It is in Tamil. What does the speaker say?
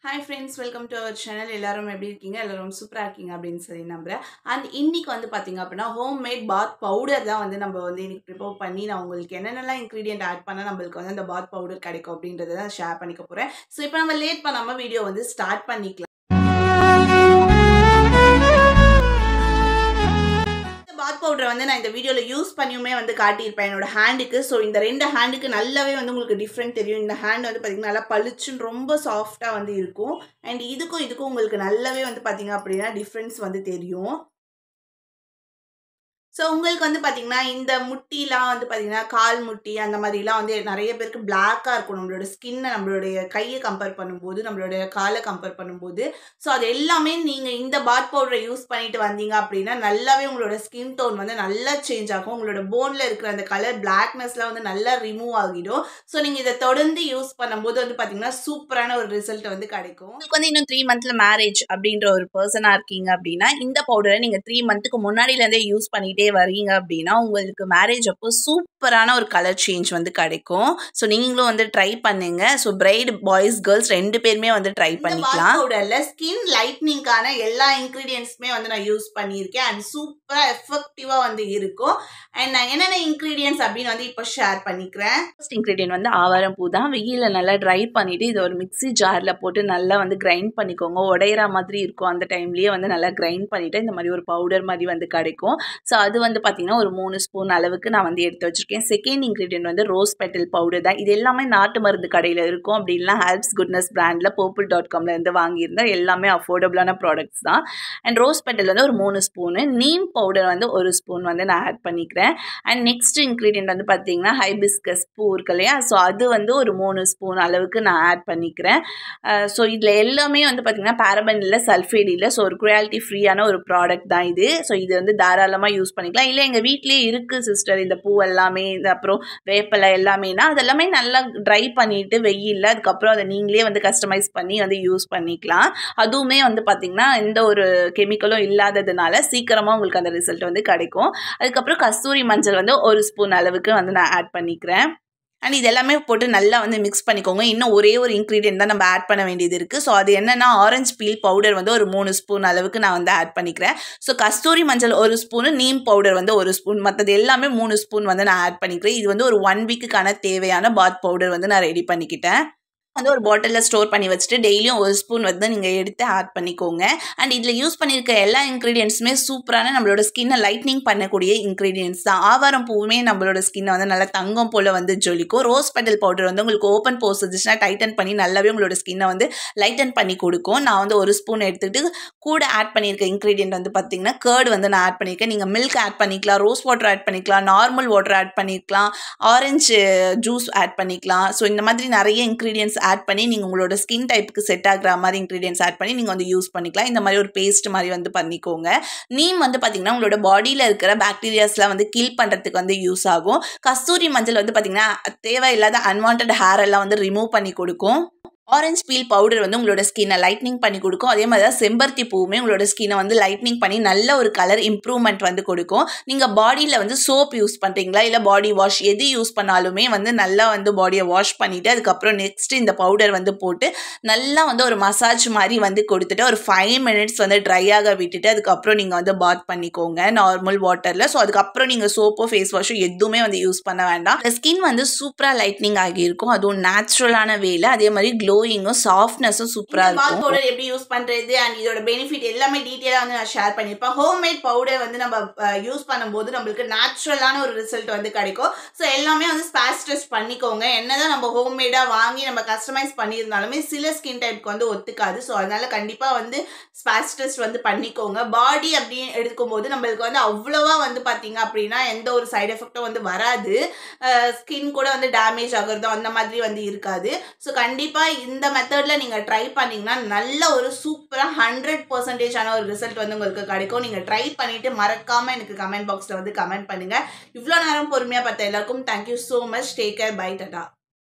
hi friends welcome to our channel எல்லாரும் எப்படி இருக்கீங்க எல்லாரும் சூப்பராக இருக்கீங்க அப்படின்னு சொல்லி நம்புறேன் அண்ட் இன்னைக்கு வந்து பார்த்தீங்க அப்படின்னா ஹோம் மேட் பாத் பவுடர் தான் வந்து நம்ம வந்து இன்னைக்கு ப்ரிப்பேர் பண்ணி நான் உங்களுக்கு என்னென்னலாம் இன்க்ரீடியன்ட் ஆட் பண்ணால் நம்மளுக்கு வந்து அந்த பாத் பவுடர் கிடைக்கும் அப்படின்றத தான் ஷேர் பண்ணிக்க போகிறேன் ஸோ இப்போ நம்ம லேட் பண்ணாமல் வீடியோ வந்து ஸ்டார்ட் பண்ணிக்கலாம் பாத் பவுடர் வந்து நான் இந்த வீடியோவில் யூஸ் பண்ணியுமே வந்து காட்டியிருப்பேன் என்னோட ஹேண்டுக்கு ஸோ இந்த ரெண்டு ஹேண்டுக்கு நல்லாவே வந்து உங்களுக்கு டிஃப்ரெண்ட் தெரியும் இந்த ஹேண்ட் வந்து பார்த்திங்கன்னா நல்லா பளிச்சுன்னு ரொம்ப சாஃப்டாக வந்து இருக்கும் அண்ட் இதுக்கும் இதுக்கும் உங்களுக்கு நல்லாவே வந்து பார்த்திங்க அப்படின்னா டிஃப்ரென்ஸ் வந்து தெரியும் ஸோ உங்களுக்கு வந்து பார்த்தீங்கன்னா இந்த முட்டிலாம் வந்து பார்த்தீங்கன்னா கால் முட்டி அந்த மாதிரிலாம் வந்து நிறைய பேருக்கு பிளாக்காக இருக்கும் நம்மளோட ஸ்கின்னை நம்மளுடைய கையை கம்பேர் பண்ணும்போது நம்மளுடைய காலை கம்பேர் பண்ணும்போது ஸோ அது எல்லாமே நீங்கள் இந்த பாத் பவுடரை யூஸ் பண்ணிட்டு வந்தீங்க அப்படின்னா நல்லாவே உங்களோட ஸ்கின் டோன் வந்து நல்லா சேஞ்ச் ஆகும் உங்களோட போனில் இருக்கிற அந்த கலர் பிளாக்னஸ்லாம் வந்து நல்லா ரிமூவ் ஆகிடும் ஸோ நீங்கள் இதை தொடர்ந்து யூஸ் பண்ணும்போது வந்து பார்த்தீங்கன்னா சூப்பரான ஒரு ரிசல்ட் வந்து கிடைக்கும் உங்களுக்கு வந்து இன்னும் த்ரீ மந்த்தில் மேரேஜ் அப்படின்ற ஒரு பர்சனாக இருக்கீங்க அப்படின்னா இந்த பவுடரை நீங்கள் த்ரீ மந்த்துக்கு முன்னாடியிலேருந்தே யூஸ் பண்ணிட்டே வரீங்க அப்படின்னா உங்களுக்கு மேரேஜ் அப்போ சூப்பரான ஒரு கலர் சேஞ்ச் வந்து கிடைக்கும் ஸோ நீங்களும் வந்து ட்ரை பண்ணுங்க ஸோ பிரைட் பாய்ஸ் கேர்ள்ஸ் ரெண்டு பேருமே வந்து ட்ரை பண்ணிக்கலாம் பவுடர்ல ஸ்கின் லைட்னிங்கான எல்லா இன்க்ரீடியன்ஸுமே வந்து நான் யூஸ் பண்ணியிருக்கேன் அண்ட் சூப்பராக எஃபெக்டிவாக வந்து இருக்கும் அண்ட் நான் என்னென்ன இன்க்ரீடியன்ஸ் அப்படின்னு வந்து இப்போ ஷேர் பண்ணிக்கிறேன் ஃபர்ஸ்ட் இன்க்ரீடியன்ட் வந்து ஆவாரம் பூ தான் வெயிலில் நல்லா ட்ரை பண்ணிவிட்டு இது ஒரு மிக்ஸி ஜாரில் போட்டு நல்லா வந்து கிரைண்ட் பண்ணிக்கோங்க உடையிற மாதிரி இருக்கும் அந்த டைம்லேயே வந்து நல்லா கிரைண்ட் பண்ணிவிட்டு இந்த மாதிரி ஒரு பவுடர் மாதிரி வந்து கிடைக்கும் ஸோ அது வந்து பார்த்திங்கன்னா ஒரு மூணு ஸ்பூன் அளவுக்கு நான் வந்து எடுத்து வச்சுருக்கேன் செகண்ட் இன்க்ரீடியன்ட் வந்து ரோஸ் பெட்டல் பவுடர் தான் இது எல்லாமே நாட்டு மருந்து கடையில் இருக்கும் அப்படி இல்லைனா ஹெல்ப்ஸ் குட்னஸ் பிராண்டில் பர்பிள் டாட் காமில் இருந்து வாங்கியிருந்தேன் எல்லாமே அஃபோர்டபுளான ப்ராடக்ட்ஸ் தான் அண்ட் ரோஸ் பெட்டல் வந்து ஒரு மூணு ஸ்பூனு நீம் பவுடர் வந்து ஒரு ஸ்பூன் வந்து நான் ஆட் பண்ணிக்கிறேன் அண்ட் நெக்ஸ்ட் இன்க்ரீடியன்ட் வந்து பார்த்திங்கன்னா ஹைபிஸ்கஸ் பூ இருக்கு இல்லையா ஸோ அது வந்து ஒரு மூணு ஸ்பூன் அளவுக்கு நான் ஆட் பண்ணிக்கிறேன் ஸோ இதில் எல்லாமே வந்து பார்த்திங்கன்னா பேரபன் இல்லை சல்ஃபேட் இல்லை ஸோ ஒரு குவாலிட்டி ஃப்ரீயான ஒரு ப்ராடக்ட் தான் இது ஸோ இது வந்து தாராளமாக யூஸ் பண்ணிக்கலாம் இல்லை எங்கள் வீட்லேயே இருக்குது சிஸ்டர் இந்த பூ எல்லாமே இந்த அப்புறம் வேப்பலை எல்லாமேனா அதெல்லாமே நல்லா ட்ரை பண்ணிவிட்டு வெயிலில் அதுக்கப்புறம் அதை நீங்களே வந்து கஸ்டமைஸ் பண்ணி வந்து யூஸ் பண்ணிக்கலாம் அதுவுமே வந்து பார்த்திங்கன்னா எந்த ஒரு கெமிக்கலும் இல்லாததுனால சீக்கிரமாக உங்களுக்கு அந்த ரிசல்ட் வந்து கிடைக்கும் அதுக்கப்புறம் கஸ்தூரி மஞ்சள் வந்து ஒரு ஸ்பூன் அளவுக்கு வந்து நான் ஆட் பண்ணிக்கிறேன் அண்ட் இது எல்லாமே போட்டு நல்லா வந்து மிக்ஸ் பண்ணிக்கோங்க இன்னும் ஒரே ஒரு இன்க்ரீடியன்ட் தான் நம்ம ஆட் பண்ண வேண்டியது இருக்குது ஸோ அது என்னென்னா ஆரஞ்சு பீல் பவுடர் வந்து ஒரு மூணு ஸ்பூன் அளவுக்கு நான் வந்து ஆட் பண்ணிக்கிறேன் ஸோ கஸ்தூரி மஞ்சள் ஒரு ஸ்பூனு நீம் பவுடர் வந்து ஒரு ஸ்பூன் மற்றது எல்லாமே மூணு ஸ்பூன் வந்து நான் ஆட் பண்ணிக்கிறேன் இது வந்து ஒரு ஒன் வீக்குக்கான தேவையான பாத் பவுடர் வந்து நான் ரெடி பண்ணிக்கிட்டேன் வந்து ஒரு பாட்டிலில் ஸ்டோர் பண்ணி வச்சுட்டு டெய்லியும் ஒரு ஸ்பூன் வந்து நீங்கள் எடுத்து ஆட் பண்ணிக்கோங்க அண்ட் இதில் யூஸ் பண்ணியிருக்க எல்லா இன்க்ரீடியன்ஸுமே சூப்பரான நம்மளோட ஸ்கின்னை லைட்னிங் பண்ணக்கூடிய இன்க்ரீடியன்ஸ் தான் ஆவாரம் பூவுமே நம்மளோட ஸ்கின்னை வந்து நல்லா தங்கம் போல் வந்து ஜொலிக்கும் ரோஸ் பெட்டல் பவுடர் வந்து உங்களுக்கு ஓப்பன் போஸ் இருந்துச்சுன்னா டைட்டன் பண்ணி நல்லாவே உங்களோட ஸ்கின்னை வந்து லைட்டன் பண்ணி கொடுக்கும் நான் வந்து ஒரு ஸ்பூன் எடுத்துக்கிட்டு கூட ஆட் பண்ணியிருக்க இன்க்ரீடியன்ட் வந்து பார்த்தீங்கன்னா கேர்டு வந்து நான் ஆட் பண்ணியிருக்கேன் நீங்கள் மில்க் ஆட் பண்ணிக்கலாம் ரோஸ் வாட்டர் ஆட் பண்ணிக்கலாம் நார்மல் வாட்டர் ஆட் பண்ணிக்கலாம் ஆரஞ்சு ஜூஸ் ஆட் பண்ணிக்கலாம் ஸோ இந்த மாதிரி நிறைய இன்க்ரீடியன்ஸ் ஆட் பண்ணி நீங்கள் உங்களோட ஸ்கின் டைப்புக்கு செட் ஆகிற மாதிரி இன்க்ரீடியன்ஸ் ஆட் பண்ணி நீங்கள் வந்து யூஸ் பண்ணிக்கலாம் இந்த மாதிரி ஒரு பேஸ்ட் மாதிரி வந்து பண்ணிக்கோங்க நீம் வந்து பார்த்திங்கன்னா உங்களோட பாடியில் இருக்கிற பாக்டீரியாஸ்லாம் வந்து கில் பண்ணுறதுக்கு வந்து யூஸ் ஆகும் கஸ்தூரி மஞ்சள் வந்து பார்த்திங்கன்னா தேவையில்லாத அன்வான்ட் ஹேர் எல்லாம் வந்து ரிமூவ் பண்ணி கொடுக்கும் ஆரஞ்ச் பீல் பவுடர் வந்து உங்களோட ஸ்கின்னை லைட்னிங் பண்ணி கொடுக்கும் அதே மாதிரி தான் செம்பருத்தி பூவுமே உங்களோட ஸ்கின்னை வந்து லைட்னிங் பண்ணி நல்ல ஒரு கலர் இம்ப்ரூவ்மெண்ட் வந்து கொடுக்கும் நீங்கள் பாடியில் வந்து சோப் யூஸ் பண்ணுறீங்களா இல்லை பாடி வாஷ் எது யூஸ் பண்ணாலுமே வந்து நல்லா வந்து பாடியை வாஷ் பண்ணிவிட்டு அதுக்கப்புறம் நெக்ஸ்ட் இந்த பவுடர் வந்து போட்டு நல்லா வந்து ஒரு மசாஜ் மாதிரி வந்து கொடுத்துட்டு ஒரு ஃபைவ் மினிட்ஸ் வந்து ட்ரை ஆக விட்டுட்டு அதுக்கப்புறம் நீங்கள் வந்து பாத் பண்ணிக்கோங்க நார்மல் வாட்டரில் ஸோ அதுக்கப்புறம் நீங்கள் சோப்போ ஃபேஸ் வாஷோ எதுவுமே வந்து யூஸ் பண்ண வேண்டாம் ஸ்கின் வந்து சூப்பராக லைட்னிங் ஆகியிருக்கும் அதுவும் நேச்சுரலான வேல அதே மாதிரி க்ளோ க்ளோயிங்கும் சாஃப்ட்னஸும் சூப்பராக இருக்கும் பவுடர் எப்படி யூஸ் பண்ணுறது அண்ட் இதோட பெனிஃபிட் எல்லாமே டீட்டெயிலாக வந்து நான் ஷேர் பண்ணியிருப்பேன் ஹோம்மேட் பவுடர் வந்து நம்ம யூஸ் பண்ணும்போது நம்மளுக்கு நேச்சுரலான ஒரு ரிசல்ட் வந்து கிடைக்கும் ஸோ எல்லாமே வந்து ஸ்பேஸ் டெஸ்ட் பண்ணிக்கோங்க என்னதான் நம்ம ஹோம்மேடாக வாங்கி நம்ம கஸ்டமைஸ் பண்ணியிருந்தாலுமே சில ஸ்கின் டைப்புக்கு வந்து ஒத்துக்காது ஸோ அதனால கண்டிப்பாக வந்து ஸ்பேஸ் டெஸ்ட் வந்து பண்ணிக்கோங்க பாடி அப்படின்னு எடுக்கும்போது நம்மளுக்கு வந்து அவ்வளோவா வந்து பார்த்தீங்க அப்படின்னா எந்த ஒரு சைடு எஃபெக்டும் வந்து வராது ஸ்கின் கூட வந்து டேமேஜ் ஆகுறதோ அந்த மாதிரி வந்து இருக்காது ஸோ கண்டிப்பாக இந்த மெத்தடில் நீங்கள் ட்ரை பண்ணிங்கன்னா நல்ல ஒரு சூப்பராக ஹண்ட்ரட் பர்சன்டேஜான ஒரு ரிசல்ட் வந்து உங்களுக்கு கிடைக்கும் நீங்கள் ட்ரை பண்ணிவிட்டு மறக்காமல் எனக்கு கமெண்ட் பாக்ஸில் வந்து கமெண்ட் பண்ணுங்கள் இவ்வளோ நேரம் பொறுமையாக பார்த்த எல்லாருக்கும் thank you so much take care bye ta-ta